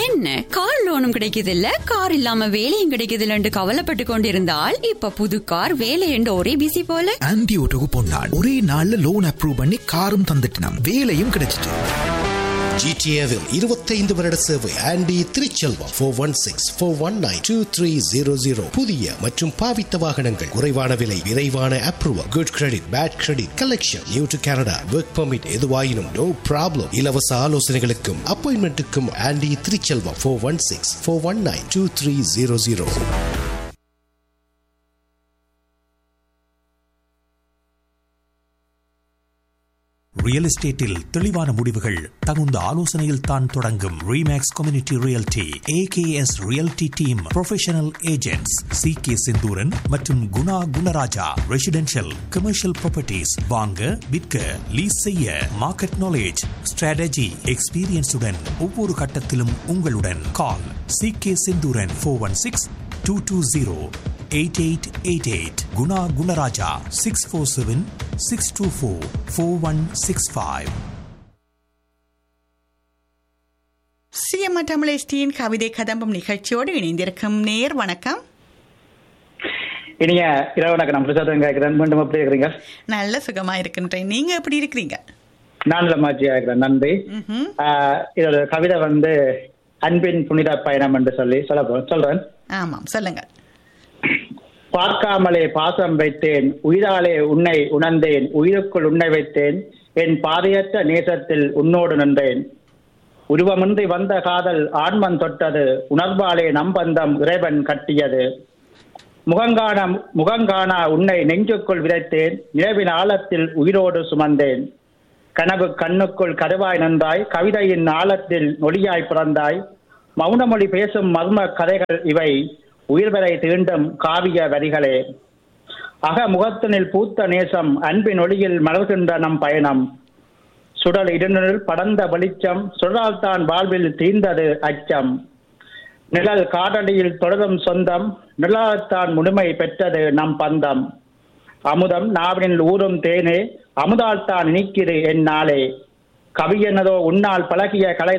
என்ன கார் லோனும் கிடைக்குது இல்ல கார் இல்லாம வேலையும் கிடைக்குது இல்லன்னு கவலைப்பட்டு கொண்டிருந்தால் இப்ப புது கார் வேலை என்று ஒரே பிசி போல ஆன்டி ஓட்டோக்கு பொன்னாள் ஒரே நாள்ல லோன் அப்ரூவ் பண்ணி காரும் தந்துட்டினாம் வேலையும் கிடைச்சிட்டு ஜிடிஏவில் இருபத்தைந்து வருட சேவை Andy Thiruchelvam four one six four one nine two three zero zero புதிய மற்றும் பாவித்த வாகனங்கள் குறைவான விலை விரைவான approval good credit bad credit collection new to Canada work permit எதுவாயினும் நோ ப்ராப்ளம் இலவச ஆலோசனைகளுக்கும் அப்பாயின்மெண்ட்டுக்கும் Andy Thiruchelvam four one six four one nine two three zero zero real எஸ்டேட்டில் தெளிவான முடிவுகள் தகுந்த ஆலோசனையில் தான் தொடங்கும் Remax community realty A K S realty team professional agents C K Senthuran மற்றும் Guna Gunaraja residential commercial properties வாங்க விற்க லீஸ் செய்ய மார்க்கெட் நாலேஜ் ஸ்ட்ராட்டஜி எக்ஸ்பீரியன்ஸுடன் ஒவ்வொரு கட்டத்திலும் உங்களுடன் call C K Senthooran four one six two two zero eight eight eight eight Guna Gunaraja six four seven six two four four one six five CMR தமிழேஷ்டியின் கவிதை கதம்பம் நிகழ்ச்சியோடு இணைந்திருக்கும் நேர் வணக்கம் இனிய இரவு வணக்கம் நான் பிரசாதம் கேட்கிறேன் மீண்டும் எப்படி இருக்கிறீங்க நல்ல சுகமா இருக்கின்றேன் நீங்க எப்படி இருக்கிறீங்க நான் லமாஜியா இருக்கிறேன் நன்றி ம்ஹும். ஆஹ் இதோட கவிதை வந்து அன்பின் புனித பயணம் என்று சொல்லி சொல்ல போ- சொல்றேன் ஆமாம் சொல்லுங்க பார்க்காமலே பாசம் வைத்தேன் உயிராலே உன்னை உணர்ந்தேன் உயிருக்குள் உன்னை வைத்தேன் என் பாதையற்ற நேசத்தில் உன்னோடு நின்றேன் உருவமின்றி வந்த காதல் ஆன்மன் தொட்டது உணர்வாலே நம்பந்தம் இறைவன் கட்டியது முகங்காண முகங்காணா உன்னை நெஞ்சுக்குள் விதைத்தேன் நிலவின் ஆழத்தில் உயிரோடு சுமந்தேன் கனவு கண்ணுக்குள் கருவாய் நின்றாய் கவிதையின் ஆழத்தில் நொடியாய் பிறந்தாய் மௌனமொழி பேசும் மர்ம கதைகள் இவை உயிர்வரை தீண்டும் காவிய வரிகளே அக முகத்தினில் பூத்த நேசம் அன்பின் ஒளியில் மலர்கின்ற நம் பயணம் சுடல் இருநில் படர்ந்த வெளிச்சம் சுடரால்தான் வாழ்வில் தீர்ந்தது அச்சம் நிழல் காடடியில் தொடரும் சொந்தம் நிழலால்தான் முழுமை பெற்றது நம் பந்தம் அமுதம் நாவினில் ஊறும் தேனே அமுதால் தான் இனிக்கிது என் நாளே கவி என்னதோ உன்னால் பழகிய கலை